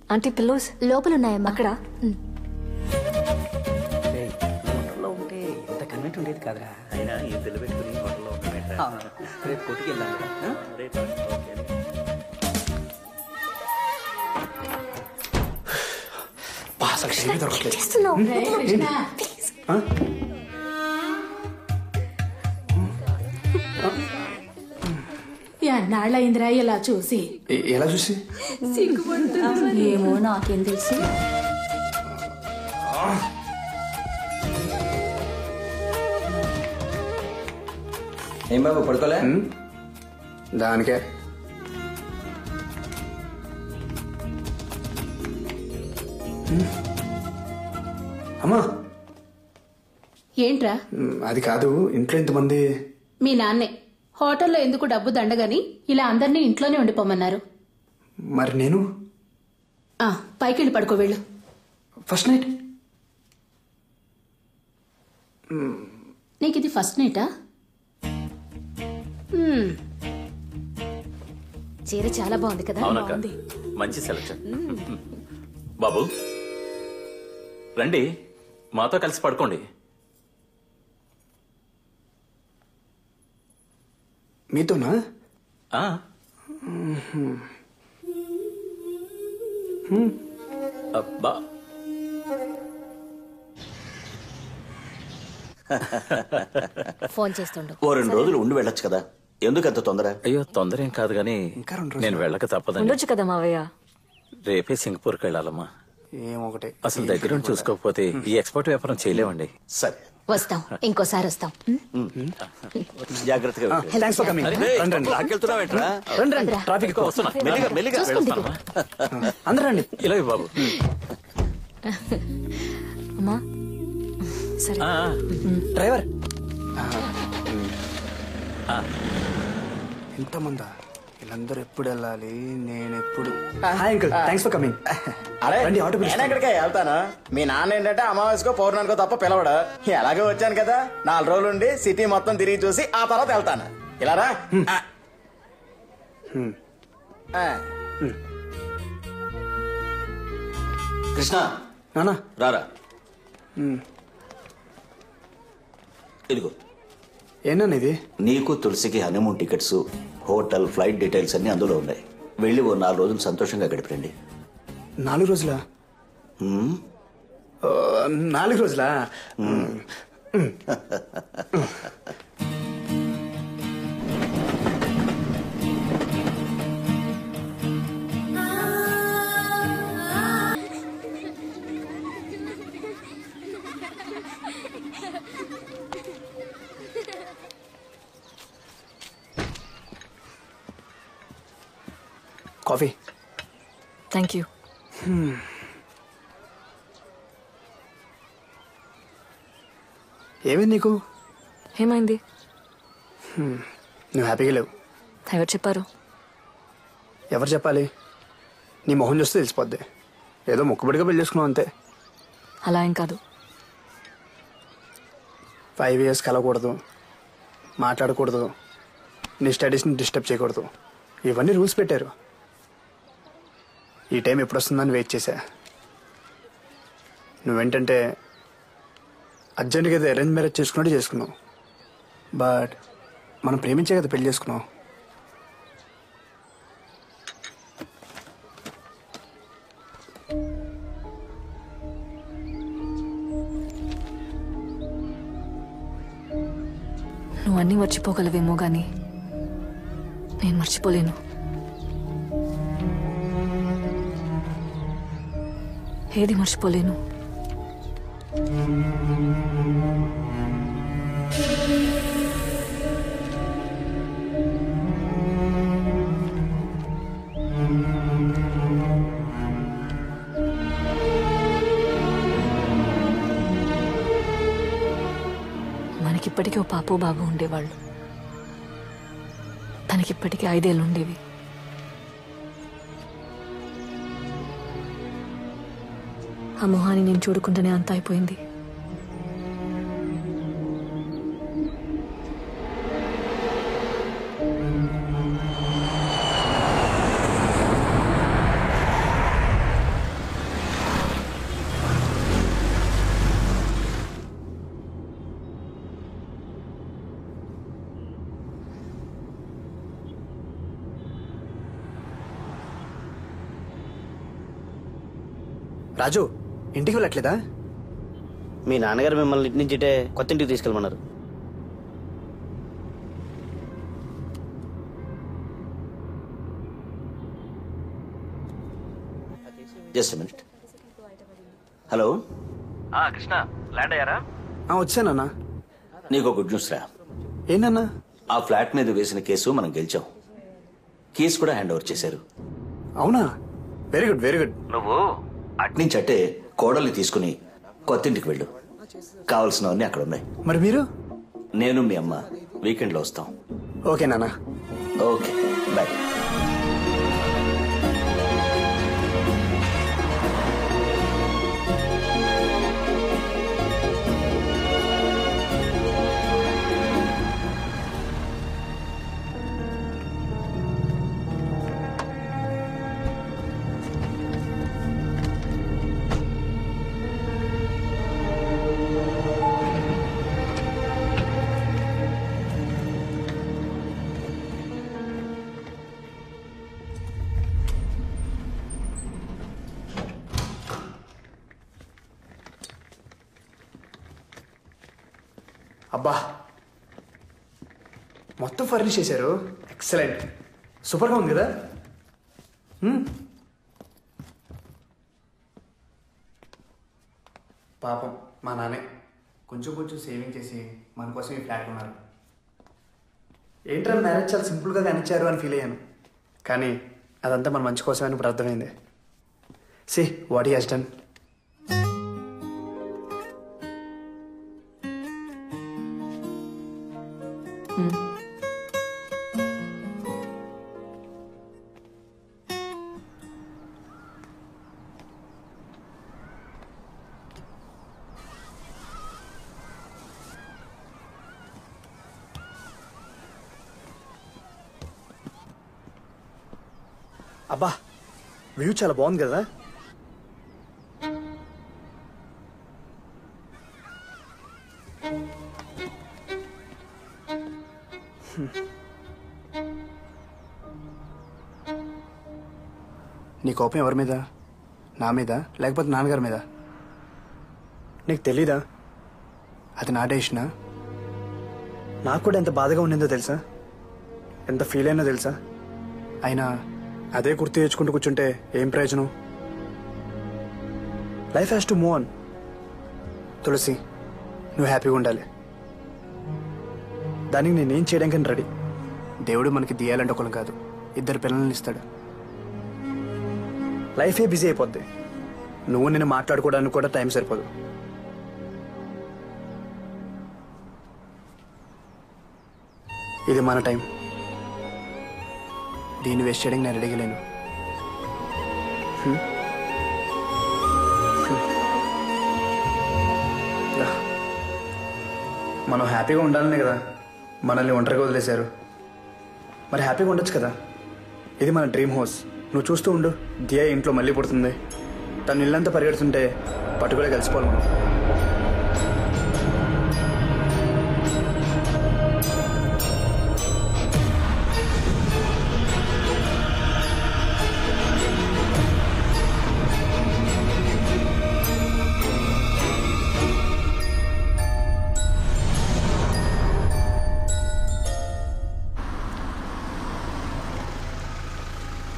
Aunty pillows లోపలున్నాయమ్మా అక్కడ ఏయ్, హోటల్లో ఉంటే ఇంత కన్వెంట్ ఉండేది కాదురా అయినా ఈ తెలు పెట్టుకుని హోటల్లో ఉండమేంట అవును. రేపు కొట్టుకు వెళ్దాం కదా ఆ? రేపు ఓకే బా, అసలు టైమే దొరకట్లేదు చేస్తున్నావు ఆ? ఎన్నాళ్ళయిందిరా ఇలా చూసి ఎ- ఎలా చూసి ఏమో నాకేం తెలుసు ఏం బాబు పడుకోలే దానికే ఉమ్. అమ్మా ఏంట్రా ఉమ్, అది కాదు ఇంట్లో ఇంతమంది మీ నాన్నే హోటల్లో ఎందుకు డబ్బు దండగని ఇలా అందరినీ ఇంట్లోనే ఉండిపోమన్నారు మరి నేను ఆ పైకెళ్ళి పడుకో వెళ్ళు ఫస్ట్ నైట్ నీకు ఇది ఫస్ట్ నైటా హ్మ్, చీర చాలా బాగుంది కదా అవునక్క మంచి సెలక్షన్ బాబు రండి మాతో కలిసి పడుకోండి మీతోనా ఆ, అబ్బా ఫోన్ చేస్తుండు ఓ రెండు రోజులు ఉండి వెళ్ళొచ్చు కదా ఎందుకు అంత తొందర అయ్యో తొందర ఏం కాదు కానీ ఇంకా రెండు రోజులు. నేను వెళ్ళక తప్పదండి ఉండొచ్చు కదా మావయ్య రేపే సింగపూర్కి వెళ్ళాలమ్మా ఏమొకటి అసలు దగ్గరుండి చూసుకోకపోతే ఈ ఎక్స్పోర్ట్ వ్యాపారం చేయలేమండి సరే వస్తాం ఇంకోసారి వస్తాం జాగ్రత్తగా వెళ్ళు. థ్యాంక్స్ ఫర్ కమింగ్ అరే, రండి రండి లాక్కెళ్తున్నావేంట్రా? రండి రండి ట్రాఫిక్ ఎక్కువ. వస్తున్నా మెల్లిగా మెల్లిగా చూసుకుంది. వెళ్తానమ్మా. అందరూ రండి ఇలా ఇవ్వు బాబు అమ్మా సరే ఆ, ఆ. డ్రైవర్ ఆ. ఎంతమందా వీళ్ళందరూ ఎప్పుడు వెళ్ళాలి నేను ఎప్పుడు hi uncle thanks for coming అరే రండి ఆటో నేను పిలుస్తాను. ఎక్కడికే వెళ్తాను మీ నాన్న ఏంటంటే అమావాస్యకో పౌర్ణానికో తప్ప పిలవడు ఎలాగో వచ్చాను కదా నాలుగు రోజులు ఉండి సిటీ మొత్తం తిరిగి చూసి ఆ తర్వాత వెళ్తాను ఇలా రా ఆ. ఆ. కృష్ణ నానా రారా ఇదిగో ఏనా ఇది నీకు తులసికి honeymoon tickets hotel flight details అన్ని అందులో ఉన్నాయి వెళ్ళి ఓ నాలుగు రోజులు సంతోషంగా గడిపండి నాలుగు రోజులా ఓ, నాలుగు రోజులా కాఫీ థ్యాంక్ యూ ఏమైంది నీకు ఏమైంది నువ్వు హ్యాపీగా లేవు ఎవరు చెప్పారు ఎవరు చెప్పాలి నీ మొహం చూస్తే తెలిసిపోద్ది ఏదో మొక్కుబడిగా పెళ్లి చేసుకున్నావు అంతే అలా ఏం కాదు ఫైవ్ ఇయర్స్ కలవకూడదు మాట్లాడకూడదు నీ స్టడీస్ని డిస్టర్బ్ చేయకూడదు ఇవన్నీ రూల్స్ పెట్టారు ఈ టైం ఎప్పుడు వస్తుందని వెయిట్ చేశా నువ్వేంటంటే అర్జెంట్గా ఏదో అరేంజ్ మ్యారేజ్ చేసుకున్నట్టు చేసుకున్నావు బట్ మనం ప్రేమించే కదా పెళ్లి చేసుకున్నావు నువ్వు అన్నీ మర్చిపోగలవేమో గాని నేను మర్చిపోలేను ఏది మర్చిపోలేను మనకిప్పటికీ ఓ పాపో బాబు ఉండేవాళ్ళు తనకిప్పటికీ ఐదేళ్ళు ఉండేవి ఆ మొహాన్ని నేను చూడుకుంటూనే అంత అయిపోయింది రాజు ఇంటికి వెళ్ళట్లేదా మీ నాన్నగారు మిమ్మల్ని ఇంటి నుంచి ఇటే కొత్త ఇంటికి తీసుకెళ్ళమన్నారు just minute hello Krishna land అయ్యారా ఆ, వచ్చానన్నా నీకు గుడ్ న్యూస్ రా ఏంటన్నా ఆ ఫ్లాట్ మీద వేసిన కేసు మనం గెలిచాం కేసు కూడా హ్యాండ్ ఓవర్ చేశారు అవునా వెరీ గుడ్ వెరీ గుడ్ నువ్వు అట్నుంచి అట్టే కోడల్ని తీసుకుని కొత్త ఇంటికి వెళ్ళు కావలసినవన్నీ అక్కడ ఉన్నాయి మరి మీరు నేను మీ అమ్మ వీకెండ్లో వస్తాం ఓకే నాన్న ఓకే బాయ్ అబ్బా మొత్తం ఫర్నిష్ చేశారు ఎక్సలెంట్ సూపర్గా ఉంది కదా హ్మ్? పాపం మా నాన్నే కొంచెం కొంచెం సేవింగ్ చేసి మన కోసం ఈ ఫ్లాట్ ఉన్నారు ఏంట్రా మ్యారేజ్ చాలా సింపుల్గా కానిచ్చారు అని ఫీల్ అయ్యాను కానీ అదంతా మన మంచి కోసమని ఇప్పుడు అర్థమైంది see what he has done అబ్బా వ్యూ చాలా బాగుంది కదా నీ కోపం ఎవరి మీద నా మీద లేకపోతే నాన్నగారి మీద నీకు తెలీదా అది నా డెసిషనా నాకు కూడా ఎంత బాధగా ఉండిందో తెలుసా ఎంత ఫీల్ అయినా తెలుసా అయినా అదే గుర్తు తెచ్చుకుంటూ కూర్చుంటే ఏం ప్రయోజనం life has to move on Tulasi నువ్వు హ్యాపీగా ఉండాలి దానికి నేనేం చేయడానికి రెడీ దేవుడు మనకి తీయాలంటే ఒకరు కాదు ఇద్దరు పిల్లల్ని ఇస్తాడు లైఫే బిజీ అయిపోద్ది నువ్వు నేను మాట్లాడుకోవడానికి కూడా టైం సరిపోదు ఇది మన టైం దీన్ని వేస్ట్ చేయడానికి నేను రెడీగా లేను హ్మ్? హ్మ్. యా. మనం హ్యాపీగా ఉండాలనే కదా మనల్ని ఒంటరిగా వదిలేశారు మరి హ్యాపీగా ఉండొచ్చు కదా ఇది మన డ్రీమ్ హౌస్ నువ్వు చూస్తూ ఉండు దియా ఇంట్లో మళ్ళీ పుడుతుంది తను ఇల్లంతా పరిగెడుతుంటే పట్టుకులే కలిసిపోవాలి మనం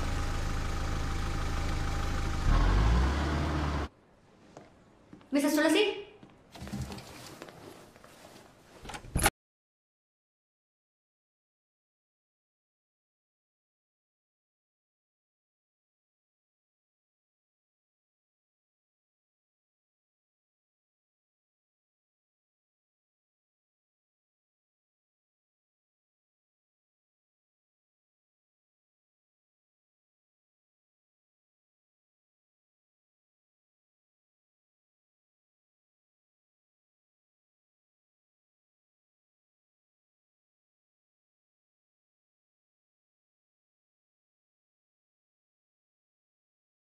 మిసెస్ తులసి